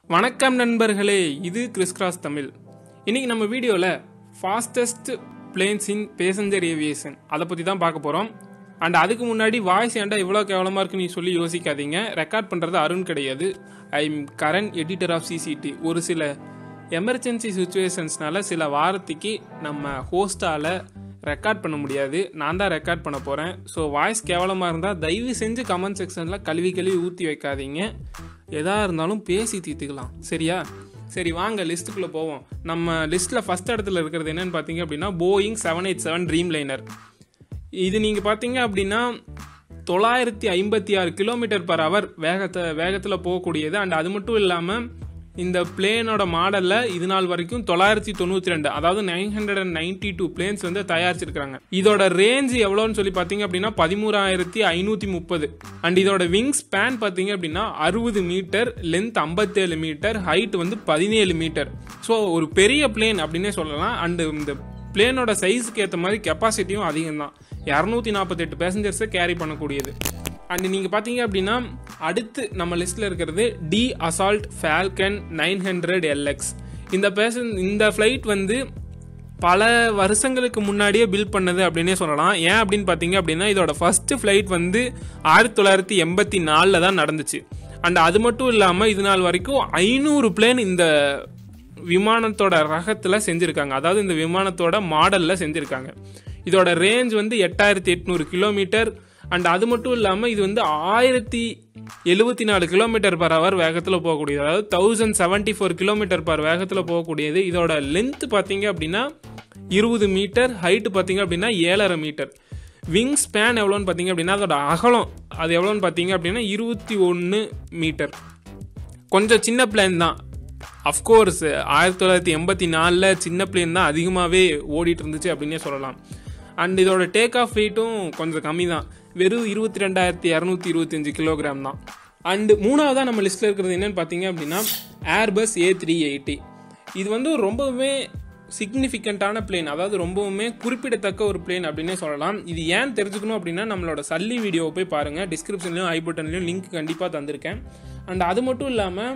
வணக்கம் நண்பர்களே இது கிறிஸ் கிராஸ் தமிழ் இன்னைக்கு நம்ம வீடியோவில் fastest planes in passenger aviation அதை பற்றி தான் பார்க்க போகிறோம் அண்ட் அதுக்கு முன்னாடி வாய்ஸ் ஏன்டா இவ்வளோ கேவலமாக இருக்குன்னு நீ சொல்லி யோசிக்காதீங்க ரெக்கார்ட் பண்ணுறது அருண் கிடையாது I am current editor of CCD ஒரு சில எமர்ஜென்சி சுச்சுவேஷன்ஸ்னால சில வாரத்துக்கு நம்ம ஹோஸ்டால் ரெக்கார்ட் பண்ண முடியாது நான் தான் ரெக்கார்ட் பண்ண போகிறேன் ஸோ வாய்ஸ் கேவலமாக இருந்தால் தயவு செஞ்சு கமெண்ட் செக்ஷனில் கழுவி கழுவி ஊற்றி வைக்காதீங்க எதா இருந்தாலும் பேசி தீர்த்துக்கலாம் சரியா சரி வாங்க லிஸ்ட்டுக்குள்ளே போவோம் நம்ம லிஸ்ட்டில் ஃபஸ்ட் இடத்துல இருக்கிறது என்னன்னு பார்த்தீங்க அப்படின்னா Boeing seven eight seven dreamliner இது நீங்கள் பார்த்தீங்க அப்படின்னா தொள்ளாயிரத்தி ஐம்பத்தி ஆறு கிலோமீட்டர் பர் ஹவர் வேகத்தை வேகத்தில் போகக்கூடியது அண்ட் அது மட்டும் இல்லாமல் இந்த பிளேனோட மாடலில் இது நாள் வரைக்கும் தொள்ளாயிரத்தி தொண்ணூற்றி ரெண்டு அதாவது nine hundred and ninety two planes வந்து தயாரிச்சிருக்காங்க இதோட ரேஞ்ச் எவ்வளோன்னு சொல்லி பார்த்தீங்க அப்படின்னா பதிமூறாயிரத்தி ஐநூற்றி முப்பது அண்ட் இதோட விங் ஸ்பேன் பார்த்தீங்க அப்படின்னா அறுபது மீட்டர் லென்த் ஐம்பத்தேழு மீட்டர் ஹைட் வந்து பதினேழு மீட்டர் ஸோ ஒரு பெரிய பிளேன் அப்படின்னே சொல்லலாம் அண்டு இந்த பிளேனோட சைஸுக்கு ஏற்ற மாதிரி கெப்பாசிட்டியும் அதிகம் தான் இரநூத்தி நாற்பத்தெட்டு பேசஞ்சர்ஸை கேரி பண்ணக்கூடியது அண்ட் நீங்கள் பார்த்தீங்க அப்படின்னா அடுத்து நம்ம லிஸ்ட்டில் இருக்கிறது Dassault Falcon nine hundred LX இந்த பேசன் இந்த ஃப்ளைட் வந்து பல வருஷங்களுக்கு முன்னாடியே பில்ட் பண்ணது அப்படின்னே சொல்லலாம் ஏன் அப்படின்னு பார்த்தீங்க அப்படின்னா இதோட ஃபர்ஸ்ட் ஃப்ளைட் வந்து ஆயிரத்தி தொள்ளாயிரத்தி எண்பத்தி நாலில் தான் நடந்துச்சு அண்ட் அது மட்டும் இல்லாமல் இது நாள் வரைக்கும் ஐநூறு பிளேன் இந்த விமானத்தோட ரகத்தில் செஞ்சுருக்காங்க அதாவது இந்த விமானத்தோட மாடலில் செஞ்சுருக்காங்க இதோட ரேஞ்ச் வந்து எட்டாயிரத்தி எட்நூறு கிலோமீட்டர் அண்ட் அது மட்டும் இல்லாமல் இது வந்து ஆயிரத்தி எழுபத்தி நாலு கிலோமீட்டர் பர் ஹவர் வேகத்தில் போகக்கூடியது அதாவது thousand seventy four kilometer per வேகத்தில் போகக்கூடியது இதோட லென்த் பார்த்தீங்க அப்படின்னா இருபது மீட்டர் ஹைட்டு பார்த்தீங்க அப்படின்னா ஏழரை மீட்டர் விங் ஸ்பேன் எவ்வளோன்னு பார்த்தீங்க அப்படின்னா அதோட அகலம் அது எவ்வளோன்னு பார்த்தீங்க அப்படின்னா இருபத்தி ஒன்று மீட்டர் கொஞ்சம் சின்ன பிளேன் தான் அஃப்கோர்ஸ் ஆயிரத்தி தொள்ளாயிரத்தி எண்பத்தி நாலில் சின்ன பிளேன் தான் அதிகமாகவே ஓடிட்டு இருந்துச்சு அப்படின்னே சொல்லலாம் அண்ட் இதோட டேக் ஆஃப் வெயிட்டும் கொஞ்சம் கம்மி தான் வெறும் இருபத்தி ரெண்டாயிரத்தி இரநூத்தி இருபத்தஞ்சு கிலோகிராம் தான் அண்டு மூணாவதாக நம்ம லிஸ்ட்டில் இருக்கிறது என்னன்னு பார்த்தீங்க அப்படின்னா ஏர்பஸ் ஏ த்ரீ எயிட்டி இது வந்து ரொம்பவுமே சிக்னிஃபிகண்ட்டான பிளேன் அதாவது ரொம்பவுமே குறிப்பிடத்தக்க ஒரு பிளேன் அப்படின்னே சொல்லலாம் இது ஏன் தெரிஞ்சுக்கணும் அப்படின்னா நம்மளோட சல்லி வீடியோவை போய் பாருங்கள் டிஸ்கிரிப்ஷன்லையும் ஐ பட்டன்லையும் லிங்க் கண்டிப்பாக தந்திருக்கேன் அண்ட் அது மட்டும் இல்லாமல்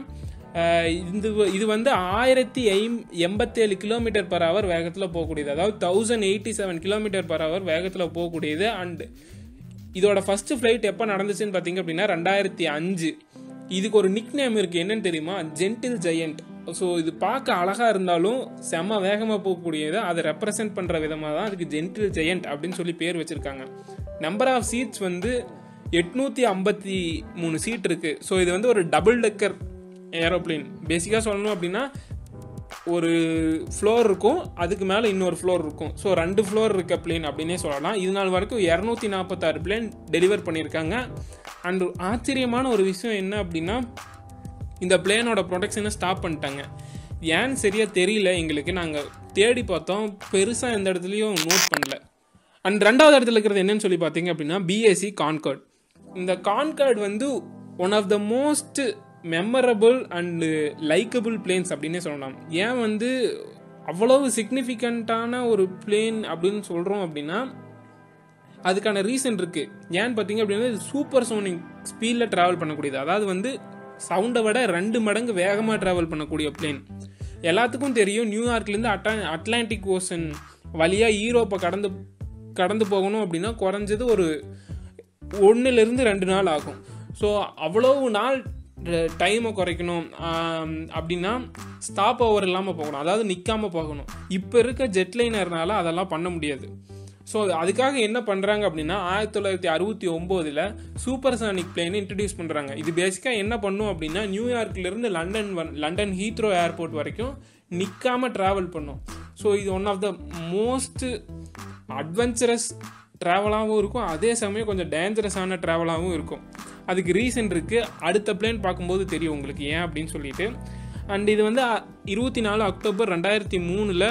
இது இது வந்து ஆயிரத்தி ஐம் எண்பத்தேழு கிலோமீட்டர் பர் ஹவர் வேகத்தில் போகக்கூடியது அதாவது thousand eighty seven kilometer per hour வேகத்தில் போகக்கூடியது அண்ட் இதோட ஃபர்ஸ்ட் ஃப்ளைட் எப்போ நடந்துச்சுன்னு பார்த்தீங்க அப்படின்னா ரெண்டாயிரத்தி அஞ்சு இதுக்கு ஒரு நிக் நேம் இருக்குது என்னன்னு தெரியுமா ஜென்டில் ஜெயண்ட் ஸோ இது பார்க்க அழகாக இருந்தாலும் செம்ம வேகமாக போகக்கூடியது அதை ரெப்ரசென்ட் பண்ணுற விதமாக தான் அதுக்கு ஜென்டில் ஜெயண்ட் அப்படின்னு சொல்லி பேர் வச்சுருக்காங்க நம்பர் ஆஃப் சீட்ஸ் வந்து எட்நூற்றி ஐம்பத்தி மூணு சீட் இருக்குது ஸோ இது வந்து ஒரு டபுள் டெக்கர் ஏரோப்ளேன் பேசிக்காக சொல்லணும் அப்படின்னா ஒரு ஃப்ளோர் இருக்கும் அதுக்கு மேலே இன்னொரு ஃப்ளோர் இருக்கும் ஸோ ரெண்டு ஃப்ளோர் இருக்க பிளேன் அப்படின்னே சொல்லலாம் இது நாள் வரைக்கும் இரநூத்தி நாற்பத்தாறு பிளேன் டெலிவர் பண்ணியிருக்காங்க அண்ட் ஆச்சரியமான ஒரு விஷயம் என்ன அப்படின்னா இந்த பிளேனோட ப்ரொடக்ஷனை ஸ்டாப் பண்ணிட்டாங்க ஏன்னு சரியாக தெரியல எங்களுக்கு நாங்கள் தேடி பார்த்தோம் பெருசாக எந்த இடத்துலையும் நோட் பண்ணல அண்ட் ரெண்டாவது இடத்துல இருக்கிறது என்னன்னு சொல்லி பார்த்தீங்க அப்படின்னா பிஎஸ்சி கான்கார்ட் இந்த கான்கார்ட் வந்து one of the most memorable and likeable planes அப்படின்னே சொல்லலாம் ஏன் வந்து அவ்வளவு சிக்னிஃபிகண்ட்டான ஒரு பிளேன் அப்படின்னு சொல்கிறோம் அப்படின்னா அதுக்கான ரீசன் இருக்குது ஏன்னு பார்த்தீங்க அப்படின்னா இது சூப்பர் சோனிக் ஸ்பீடில் ட்ராவல் பண்ணக்கூடியது அதாவது வந்து சவுண்டை விட ரெண்டு மடங்கு வேகமாக ட்ராவல் பண்ணக்கூடிய பிளேன் எல்லாத்துக்கும் தெரியும் நியூயார்க்லேருந்து அட்டா அட்லாண்டிக் ஓஷன் வழியாக ஈரோப்பை கடந்து கடந்து போகணும் அப்படின்னா குறைஞ்சது ஒரு ஒன்றுலேருந்து ரெண்டு நாள் ஆகும் ஸோ அவ்வளவு நாள் டைமை குறைக்கணும் அப்படின்னா ஸ்டாப் ஓவர் இல்லாமல் போகணும் அதாவது நிற்காம போகணும் இப்போ இருக்க ஜெட்லைனர்னால அதெல்லாம் பண்ண முடியாது ஸோ அதுக்காக என்ன பண்ணுறாங்க அப்படின்னா ஆயிரத்தி தொள்ளாயிரத்தி அறுபத்தி ஒம்போதில் சூப்பர் சானிக் பிளேன் இன்ட்ரடியூஸ் பண்ணுறாங்க இது பேசிக்காக என்ன பண்ணும் அப்படின்னா நியூயார்க்லேருந்து லண்டன் லண்டன் ஹீத்ரோ ஏர்போர்ட் வரைக்கும் நிற்காம ட்ராவல் பண்ணும் ஸோ இது one of the most adventurous ட்ராவலாகவும் இருக்கும் அதே சமயம் கொஞ்சம் டேஞ்சரஸான ட்ராவலாகவும் இருக்கும் அதுக்கு ரீசன் இருக்குது அடுத்த பிளேன் பார்க்கும்போது தெரியும் உங்களுக்கு ஏன் அப்படின்னு சொல்லிட்டு அண்ட் இது வந்து இருபத்தி நாலு அக்டோபர் ரெண்டாயிரத்தி மூணில்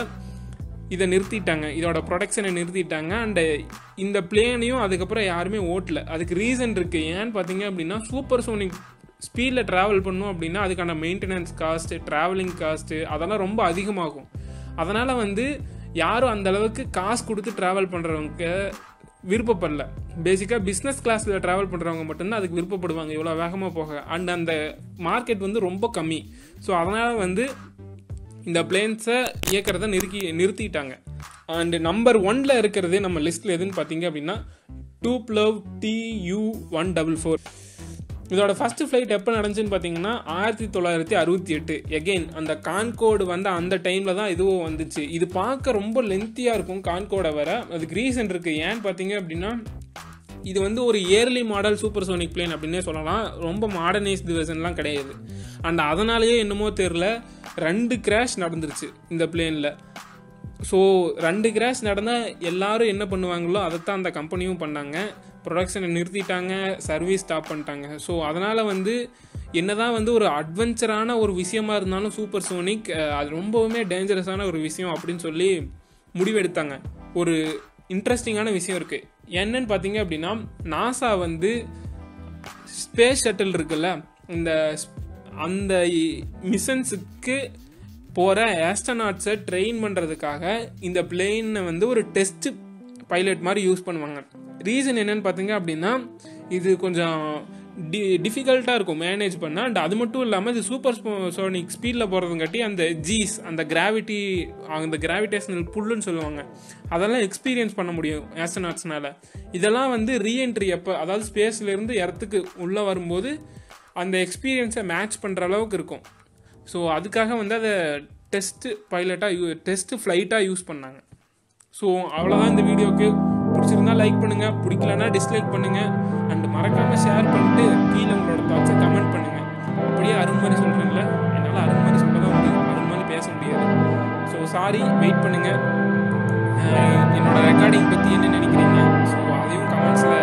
இதை நிறுத்திட்டாங்க இதோட ப்ரொடக்ஷனை நிறுத்திட்டாங்க அண்டு இந்த பிளேனையும் அதுக்கப்புறம் யாருமே ஓட்டல அதுக்கு ரீசன் இருக்குது ஏன்னு பார்த்தீங்க அப்படின்னா சூப்பர் சோனிக் ஸ்பீடில் ட்ராவல் பண்ணும் அப்படின்னா அதுக்கான மெயின்டெனன்ஸ் காஸ்ட்டு ட்ராவலிங் காஸ்ட்டு அதெல்லாம் ரொம்ப அதிகமாகும் அதனால் வந்து யாரும் அந்த அளவுக்கு காசு கொடுத்து ட்ராவல் பண்ணுறவங்க விருப்பப்படல பேசிக்காக பிஸ்னஸ் கிளாஸில் ட்ராவல் பண்ணுறவங்க மட்டும்தான் அதுக்கு விருப்பப்படுவாங்க இவ்வளோ வேகமாக போக அண்ட் அந்த மார்க்கெட் வந்து ரொம்ப கம்மி ஸோ அதனால் வந்து இந்த பிளேன்ஸை இயக்கிறத நிறுத்தி நிறுத்திட்டாங்க அண்டு நம்பர் ஒன்ல இருக்கிறது நம்ம லிஸ்ட்டில் எதுன்னு பார்த்தீங்க அப்படின்னா Tupolev T U one double four இதோட ஃபர்ஸ்ட் ஃப்ளைட் எப்போ நடந்துச்சுன்னு பார்த்தீங்கன்னா ஆயிரத்தி தொள்ளாயிரத்தி அறுபத்தி எட்டு எகெயின் அந்த கான்கோடு வந்து அந்த டைமில் தான் இதுவும் வந்துச்சு இது பார்க்க ரொம்ப லென்த்தியாக இருக்கும் கான்கோடை வர அதுக்கு ரீசன் இருக்குது ஏன்னு பார்த்தீங்க அப்படின்னா இது வந்து ஒரு early model supersonic plane அப்படின்னே சொல்லலாம் ரொம்ப மாடர்னைஸ்டு வெர்ஷன்லாம் கிடையாது அண்ட் அதனாலேயே என்னமோ தெரில ரெண்டு கிராஷ் நடந்துருச்சு இந்த பிளேனில் ஸோ ரெண்டு கிராஷ் நடந்தால் எல்லாரும் என்ன பண்ணுவாங்களோ அதைத்தான் அந்த கம்பெனியும் பண்ணாங்க ப்ரொடக்ஷனை நிறுத்திட்டாங்க சர்வீஸ் ஸ்டாப் பண்ணிட்டாங்க ஸோ அதனால் வந்து என்னதான் வந்து ஒரு அட்வென்ச்சரான ஒரு விஷயமா இருந்தாலும் சூப்பர் சோனிக் அது ரொம்பவுமே டேஞ்சரஸான ஒரு விஷயம் அப்படின்னு சொல்லி முடிவெடுத்தாங்க ஒரு இன்ட்ரெஸ்டிங்கான விஷயம் இருக்குது என்னன்னு பார்த்தீங்க அப்படின்னா நாசா வந்து ஸ்பேஸ் ஷட்டில் இருக்குல்ல இந்த அந்த மிஷன்ஸுக்கு போகிற ஆஸ்ட்ரனாட்ஸை ட்ரெயின் பண்ணுறதுக்காக இந்த பிளெயினை வந்து ஒரு டெஸ்ட் பைலட் மாதிரி யூஸ் பண்ணுவாங்க ரீசன் என்னன்னு பார்த்தீங்க அப்படின்னா இது கொஞ்சம் டி டிஃபிகல்ட்டாக இருக்கும் மேனேஜ் பண்ண அண்ட் அது மட்டும் இல்லாமல் இது சூப்பர் சோனிக் ஸ்பீடில் போகிறதுங்காட்டி அந்த ஜீஸ் அந்த கிராவிட்டி அந்த கிராவிடேஷனல் புல்லுன்னு சொல்லுவாங்க அதெல்லாம் எக்ஸ்பீரியன்ஸ் பண்ண முடியும் ஆஸ்ட்ரனாட்ஸ்னால இதெல்லாம் வந்து ரீஎன்ட்ரி எப்போ அதாவது ஸ்பேஸ்லேருந்து இடத்துக்கு உள்ளே வரும்போது அந்த எக்ஸ்பீரியன்ஸை மேட்ச் பண்ணுற அளவுக்கு இருக்கும் ஸோ அதுக்காக வந்து அதை டெஸ்ட்டு பைலட்டாக யூ டெஸ்ட்டு ஃப்ளைட்டாக யூஸ் பண்ணாங்க ஸோ அவ்வளோதான் இந்த வீடியோக்கு பிடிச்சிருந்தா லைக் பண்ணுங்கள் பிடிக்கலன்னா டிஸ்லைக் பண்ணுங்கள் அண்ட் மறக்காமல் ஷேர் பண்ணிட்டு கீழே உங்களோட தாட்ஸை கமெண்ட் பண்ணுங்கள் அப்படியே அருண் மாதிரி சொல்கிறீங்களே என்னால் அருண் மாதிரி சொல்ல தான் முடியும் அருண் மாதிரி பேச முடியாது ஸோ சாரி வெயிட் பண்ணுங்கள் என்னோட ரெக்கார்டிங் பற்றி என்ன நினைக்கிறீங்க ஸோ அதையும் கமெண்ட்ஸில்